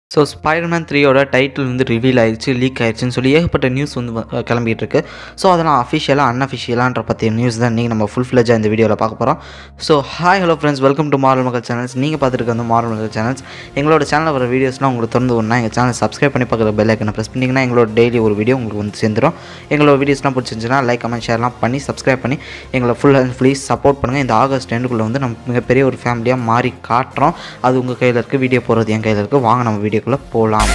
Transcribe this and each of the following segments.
so Spiderman த்ரீயோட title வந்து reveal ஆயிடுச்சு லீக் ஆயிடுச்சுன்னு சொல்லி ஏகப்பட்ட நியூஸ் வந்து வ- கிளம்பிட்டு இருக்கு ஸோ அதெல்லாம் அஃபிஷியலாக அன்அஃபிஷியலான்ற பற்றிய நியூஸ் தான் நீங்கள் நம்ம ஃபுல் ஃப்ளெஜாக இந்த வீடியோவில் பார்க்க போகிறோம் so hi hello friends welcome to moral மக்கள் சேனல்ஸ் நீங்கள் பார்த்துட்டு வந்து மாரல் மக்கள் சேனல்ஸ் எங்களோட சேனலில் வர வீடியோஸ்லாம் உங்களுக்கு திறந்து ஒன்றா எங்கள் சேனல் சப்ஸ்கிரைப் பண்ணி பார்க்குற பெல் ஐக்கனை ப்ரெஸ் பண்ணிங்கன்னா எங்களோட டெய்லி ஒரு வீடியோ உங்களுக்கு வந்து சேர்ந்துடும் எங்களோட வீடியோஸ்லாம் பிடிச்சிருந்துச்சுன்னா லைக் கமெண்ட் ஷேர்லாம் பண்ணி சப்ஸ்கிரைப் பண்ணி எங்களை ஃபுல் அண்ட் ஃபுல்லி சப்போர்ட் பண்ணுங்கள் இந்த ஆகஸ்ட் எண்டுக்குள்ளே வந்து நம்ம மிகப்பெரிய ஒரு ஃபேமிலியாக மாறி காட்டுறோம் அது உங்கள் கையில் இருக்குது வீடியோ போடுறது என் கையில் இருக்குது வாங்க நம்ம வீடியோக்குள்ளே போகலாம்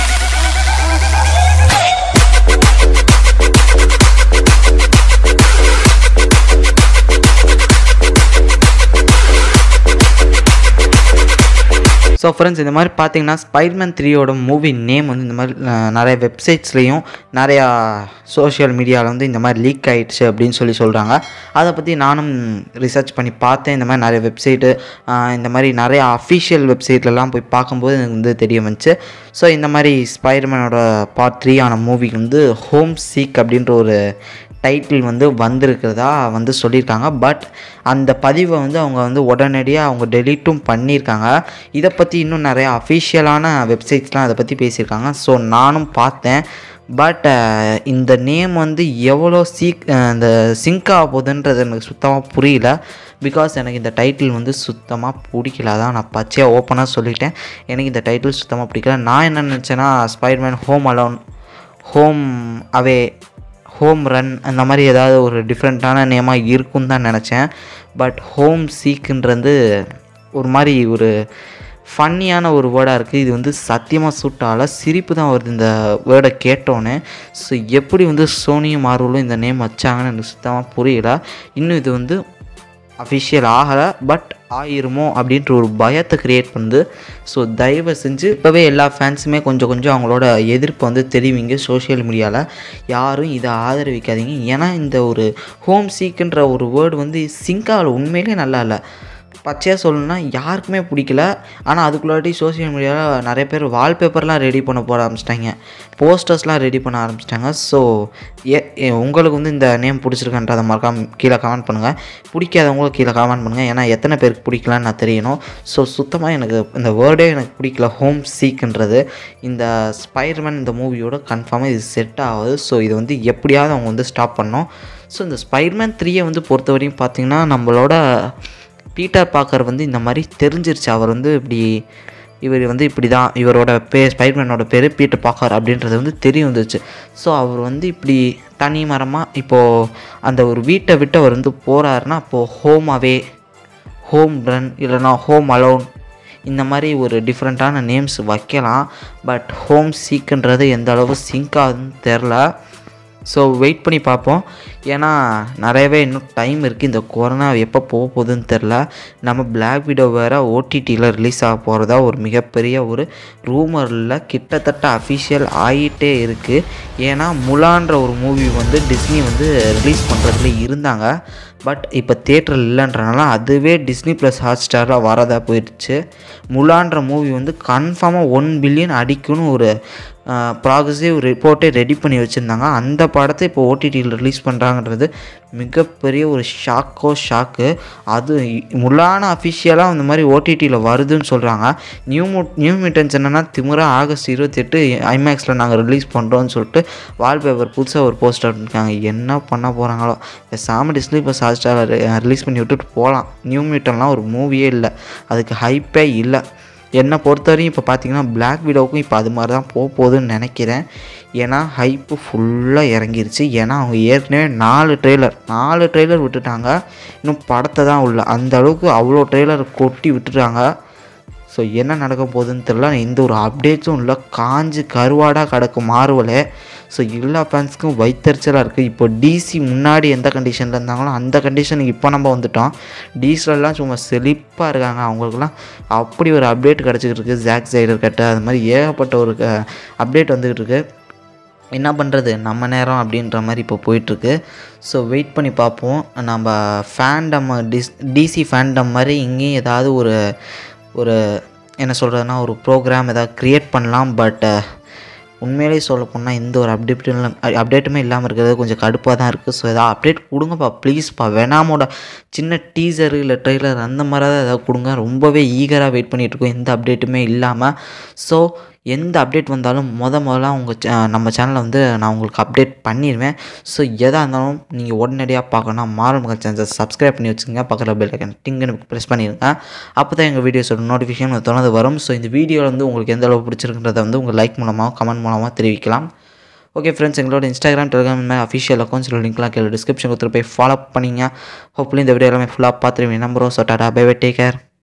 ஸோ ஃப்ரெண்ட்ஸ் இந்த மாதிரி பார்த்தீங்கன்னா ஸ்பைடர்மேன் த்ரீயோட மூவி நேம் வந்து இந்த மாதிரி அஹ், நிறைய வெப்சைட்ஸ்லேயும் நிறையா சோஷியல் மீடியாவில் வந்து இந்த மாதிரி லீக் ஆயிடுச்சு அப்படின்னு சொல்லி சொல்கிறாங்க அதை பற்றி நானும் ரிசர்ச் பண்ணி பார்த்தேன் இந்த மாதிரி நிறைய வெப்சைட்டு இந்த மாதிரி நிறைய அஃபிஷியல் வெப்சைட்லலாம் போய் பார்க்கும்போது எனக்கு வந்து தெரிய வந்துச்சு ஸோ இந்த மாதிரி ஸ்பைடர்மேனோட பார்ட் த்ரீ ஆன மூவிக்கு வந்து ஹோம் சீக் அப்படின்ற ஒரு டைட்டில் வந்து வந்திருக்கிறதா வந்து சொல்லியிருக்காங்க பட் அந்த பதிவை வந்து அவங்க வந்து உடனடியாக அவங்க டெலீட்டும் பண்ணியிருக்காங்க இதை பற்றி இன்னும் நிறைய அஃபிஷியலான வெப்சைட்ஸ்லாம் அதை பற்றி பேசியிருக்காங்க ஸோ நானும் பார்த்தேன் பட் இந்த நேம் வந்து எவ்வளோ சீக் அஹ், இந்த சிங்க் ஆக போகுதுன்றது எனக்கு சுத்தமாக புரியல பிகாஸ் எனக்கு இந்த டைட்டில் வந்து சுத்தமாக பிடிக்கல அதான் நான் பச்சையாக ஓப்பனாக சொல்லிட்டேன் எனக்கு இந்த டைட்டில் சுத்தமாக பிடிக்கல நான் என்ன நினச்சேன்னா Spiderman home alone home away home run அந்த மாதிரி ஏதாவது ஒரு டிஃப்ரெண்ட்டான நேமாக இருக்கும்னு தான் நினச்சேன் பட் ஹோம் சீக்குன்றது ஒரு மாதிரி ஒரு ஃபன்னியான ஒரு வேர்டாக இருக்குது இது வந்து சத்தியமாக சூட்டால சிரிப்பு தான் வருது இந்த வேர்டை கேட்டோன்னே ஸோ எப்படி வந்து சோனியும் மார்வலும் இந்த நேம் வச்சாங்கன்னு எனக்கு சுத்தமாக புரியல இன்னும் இது வந்து அஃபிஷியல் ஆகலை பட் ஆயிருமோ அப்படின்ற ஒரு பயத்தை க்ரியேட் பண்ணுது ஸோ தயவு செஞ்சு இப்போவே எல்லா ஃபேன்ஸுமே கொஞ்சம் கொஞ்சம் அவங்களோட எதிர்ப்பை வந்து தெரிவிங்க சோஷியல் மீடியாவில் யாரும் இதை ஆதரவிக்காதீங்க ஏன்னா இந்த ஒரு ஹோம் சீக்குன்ற ஒரு வேர்டு வந்து சிங்காவில் உண்மையிலேயே நல்லா இல்லை பச்சையாக சொல்லணும்னா யாருக்குமே பிடிக்கல ஆனால் அதுக்குள்ளாட்டி சோஷியல் மீடியாவில் நிறைய பேர் வால்பேப்பர்லாம் ரெடி பண்ண போட ஆரம்பிச்சிட்டாங்க போஸ்டர்ஸ்லாம் ரெடி பண்ண ஆரம்பிச்சிட்டாங்க ஸோ ஏ ஏ- உங்களுக்கு வந்து இந்த நேம் பிடிச்சிருக்கன்றதை மறக்காம கீழே கமெண்ட் பண்ணுங்கள் பிடிக்காதவங்களும் கீழே கமெண்ட் பண்ணுங்கள் ஏன்னா எத்தனை பேருக்கு பிடிக்கலான்னு நான் தெரியணும் ஸோ சுத்தமாக எனக்கு இந்த வேர்டே எனக்கு பிடிக்கல ஹோம் சீக்குன்றது இந்த ஸ்பைடர்மேன் இந்த மூவியோட கன்ஃபார்மாக இது செட் ஆகுது ஸோ இது வந்து எப்படியாவது அவங்க வந்து ஸ்டாப் பண்ணோம் ஸோ இந்த ஸ்பைடர்மேன் த்ரீயை வந்து பொறுத்தவரையும் பார்த்திங்கன்னா நம்மளோட பீட்டர் பாக்கர் வந்து இந்த மாதிரி தெரிஞ்சிருச்சு அவர் வந்து இப்படி இவர் வந்து இப்படி தான் இவரோட பே ஸ்பைடர்மேனோட பேர் பீட்டர் பாக்கர் அப்படின்றது வந்து தெரிய வந்துச்சு ஸோ அவர் வந்து இப்படி தனி மரமாக இப்போது அந்த ஒரு வீட்டை விட்டு அவர் வந்து போகிறாருன்னா அப்போது ஹோம் அவே ஹோம் ரன் இல்லைனா ஹோம் அலோன் இந்த மாதிரி ஒரு டிஃப்ரெண்ட்டான நேம்ஸ் வைக்கலாம் பட் ஹோம் சீக்குன்றது எந்த அளவு சிங்க் ஆகுதுன்னு தெரில ஸோ வெயிட் பண்ணி பார்ப்போம் ஏன்னா நிறையவே இன்னும் டைம் இருக்குது இந்த கொரோனா எப்போ போக போகுதுன்னு தெரில நம்ம பிளாக் வீடியோ வேறு ஓடிடியில் ரிலீஸ் ஆக போகிறதா ஒரு மிகப்பெரிய ஒரு ரூமரில் கிட்டத்தட்ட அஃபிஷியல் ஆகிட்டே இருக்குது ஏன்னா முலான்ற ஒரு மூவி வந்து டிஸ்னி வந்து ரிலீஸ் பண்ணுறதுல இருந்தாங்க பட் இப்போ தேட்டரில் இல்லைன்றனால அதுவே டிஸ்னி ப்ளஸ் ஹாட் ஸ்டாரில் வரதா போயிடுச்சு முலான்ற மூவி வந்து கன்ஃபார்மாக ஒன் பில்லியன் அடிக்கும்னு ஒரு ப்ராக்ரஸிவ் ரிப்போர்ட்டே ரெடி பண்ணி வச்சுருந்தாங்க அந்த படத்தை இப்போ ஓடிடியில் ரிலீஸ் பண்ணுறாங்கன்றது மிகப்பெரிய ஒரு ஷாக்கோ ஷாக்கு அது இ- முலான அஃபிஷியலாக இந்த மாதிரி ஓடிடியில் வருதுன்னு சொல்கிறாங்க நியூ மு நியூ மிட்டன்ஸ் என்னென்னா திமுறா ஆகஸ்ட் இருபத்தெட்டு ஐமேக்ஸில் நாங்கள் ரிலீஸ் பண்ணுறோன்னு சொல்லிட்டு வால்பேப்பர் புதுசாக ஒரு போஸ்டர் இருக்காங்க என்ன பண்ண போகிறாங்களோ பேசாமல் டிஸ்னி ப்ளஸ் ஹாட் ஸ்டாரில் ரிலீஸ் பண்ணி விட்டுட்டு போகலாம் நியூ மிட்டன்லாம் ஒரு மூவியே இல்லை அதுக்கு ஹைப்பே இல்லை என்னை பொறுத்தவரையும் இப்போ பார்த்தீங்கன்னா Black விடோவுக்கும் இப்போ அது மாதிரி தான் போக போகுதுன்னு நினைக்கிறேன் ஏன்னா ஹைப்பு ஃபுல்லாக இறங்கிருச்சு ஏன்னா அவங்க ஏற்கனவே நாலு ட்ரெய்லர் நாலு ட்ரெய்லர் விட்டுட்டாங்க இன்னும் படத்தை தான் உள்ள அந்த அளவுக்கு அவ்வளோ ட்ரெய்லர் கொட்டி விட்டுட்டாங்க ஸோ என்ன நடக்க போகுதுன்னு தெரியல எந்த ஒரு அப்டேட்ஸும் இல்லை காஞ்சு கருவாடாக கிடக்கும் மாறுவலே ஸோ எல்லா ஃபேன்ஸ்க்கும் வைத்தறிச்சலாக இருக்குது இப்போ டிசி முன்னாடி எந்த கண்டிஷனில் இருந்தாங்களோ அந்த கண்டிஷனுக்கு இப்போ நம்ம வந்துட்டோம் டிசிலெலாம் சும்மா செழிப்பாக இருக்காங்க அவங்களுக்குலாம் அப்படி ஒரு அப்டேட் கிடச்சிக்கிட்டு இருக்குது ஜாக் சைடர் கட்ட அது மாதிரி ஏகப்பட்ட ஒரு அப்டேட் வந்துக்கிட்டு இருக்கு என்ன பண்ணுறது நம்ம நேரம் அப்படின்ற மாதிரி இப்போ போயிட்டுருக்கு ஸோ வெயிட் பண்ணி பார்ப்போம் நம்ம ஃபேண்டம் டிஸ் டிசி ஃபேண்டம் மாதிரி இங்கேயும் ஏதாவது ஒரு ஒரு என்ன சொல்கிறதுனா ஒரு ப்ரோக்ராம் ஏதாவது க்ரியேட் பண்ணலாம் பட் உண்மையிலேயே சொல்ல போனால் எந்த ஒரு அப்டேட்டும் அப்டேட்டுமே இல்லாமல் இருக்கிறது கொஞ்சம் கடுப்பாக தான் இருக்குது ஸோ ஏதாவது அப்டேட் கொடுங்கப்பா ப்ளீஸ்ப்பா வெனாமோட சின்ன டீசர் இல்லை ட்ரெய்லர் அந்த மாதிரி தான் ஏதாவது கொடுங்க ரொம்பவே ஈகராக வெயிட் பண்ணிகிட்டு இருக்கோம் எந்த அப்டேட்டுமே இல்லாமல் ஸோ எந்த அப்டேட் வந்தாலும் முத முதல்ல உங்கள் நம்ம சேனலில் வந்து நான் உங்களுக்கு அப்டேட் பண்ணிடுவேன் ஸோ எதாக இருந்தாலும் நீங்கள் உடனடியாக பார்க்கணும்னா மாறுமுக சேனல் சப்ஸ்கிரைப் பண்ணி வச்சுங்க பக்கத்தில் பெல் ஐக்கன் டிங்குன்னு ப்ரெஸ் பண்ணிடுங்க அப்போ தான் எங்கள் வீடியோஸோட நோட்டிஃபிகேஷன் தொடர்ந்து வரும் ஸோ இந்த வீடியோவில் வந்து உங்களுக்கு எந்த அளவு பிடிச்சிருக்குன்றதை வந்து உங்கள் லைக் மூலமாக கமெண்ட் மூலமாக தெரிவிக்கலாம் ஓகே ஃப்ரெண்ட்ஸ் எங்களோட இன்ஸ்டாகிராம் டெலிகிராம் இந்த மாதிரி அஃபிஷியல் அக்கௌண்ட்ஸில் லிங்க்லாம் கீழே டிஸ்கிரிப்ஷன் கொடுத்துட்டு போய் ஃபாலோ பண்ணிங்க ஹோப்ஃபுல்லி இந்த வீடியோ எல்லாமே ஃபுல்லாக பார்த்துருவீங்க நம்புறோம் so tata bye bye take care